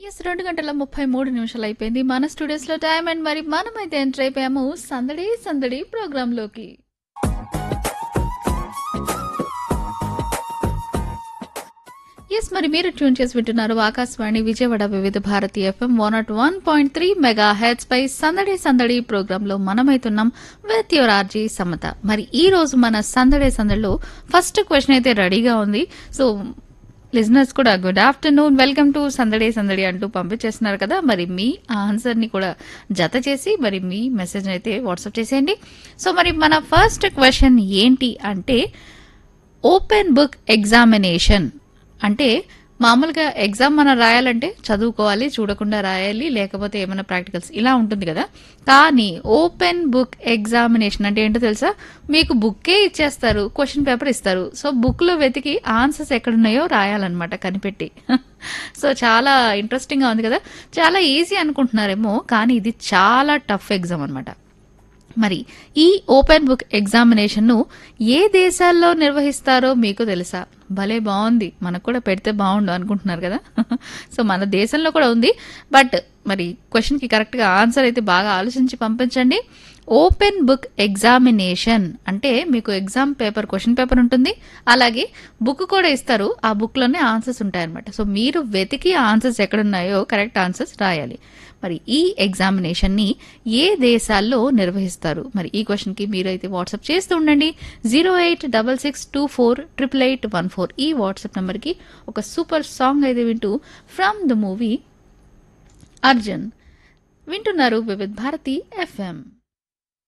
yes రెండు గంటల ముప్పై మూడు నిమిషాలు అయిపోయింది మన స్టూడియోస్ లో టైం అండ్ మరి మనమైతే ఎంటర్ అయిపోయాము సందడి సందడి ప్రోగ్రామ్ లోకి ఎస్ మరి మీరు ట్యూన్ చేసి వింటున్నారు Akashvani Vijayawada Vividh Bharati FM one nought one point three mega hertz పై సందడి సందడి ప్రోగ్రామ్ లో మనమైతున్నాం విత్ యువర్ ఆర్జీ సమత మరి ఈ రోజు మన సందడి సందడిలో ఫస్ట్ క్వశ్చన్ అయితే రెడీగా ఉంది సో లిజనర్స్ కూడా గుడ్ ఆఫ్టర్నూన్ వెల్కమ్ టు సందడి సందడి అంటూ పంపించేస్తున్నారు కదా మరి మీ ఆన్సర్ ని కూడా జత చేసి మరి మీ మెసేజ్ అయితే వాట్సాప్ చేసేయండి సో మరి మన ఫస్ట్ క్వశ్చన్ ఏంటి అంటే ఓపెన్ బుక్ ఎగ్జామినేషన్ అంటే మామూలుగా ఎగ్జామ్ మనం రాయాలంటే చదువుకోవాలి చూడకుండా రాయాలి లేకపోతే ఏమైనా ప్రాక్టికల్స్ ఇలా ఉంటుంది కదా కానీ ఓపెన్ బుక్ ఎగ్జామినేషన్ అంటే ఏంటో తెలుసా మీకు బుక్కే ఇచ్చేస్తారు క్వశ్చన్ పేపర్ ఇస్తారు సో బుక్లో వెతికి ఆన్సర్స్ ఎక్కడున్నాయో రాయాలన్నమాట కనిపెట్టి సో చాలా ఇంట్రెస్టింగ్గా ఉంది కదా చాలా ఈజీ అనుకుంటున్నారేమో కానీ ఇది చాలా టఫ్ ఎగ్జామ్ అనమాట మరి ఈ ఓపెన్ బుక్ ఎగ్జామినేషన్ను ఏ దేశాల్లో నిర్వహిస్తారో మీకు తెలుసా భలే బాగుంది మనకు కూడా పెడితే బాగుండు అనుకుంటున్నారు కదా సో మన దేశంలో కూడా ఉంది బట్ మరి క్వశ్చన్కి కరెక్ట్గా ఆన్సర్ అయితే బాగా ఆలోచించి పంపించండి ఓపెన్ బుక్ ఎగ్జామినేషన్ అంటే మీకు ఎగ్జామ్ పేపర్ క్వశ్చన్ పేపర్ ఉంటుంది అలాగే బుక్ కూడా ఇస్తారు ఆ బుక్లోనే ఆన్సర్స్ ఉంటాయన్నమాట సో మీరు వెతికి ఆన్సర్స్ ఎక్కడున్నాయో కరెక్ట్ ఆన్సర్స్ రాయాలి మరి ఈ ఎగ్జామినేషన్ని ఏ దేశాల్లో నిర్వహిస్తారు మరి ఈ క్వశ్చన్కి మీరైతే వాట్సాప్ చేస్తూ ఉండండి zero eight double six two four triple eight one four ఈ వాట్సాప్ నెంబర్కి ఒక సూపర్ సాంగ్ అయితే వింటూ ఫ్రమ్ ద మూవీ అర్జున్ వింటున్నారు వివిధ్ భారతి ఎఫ్ఎం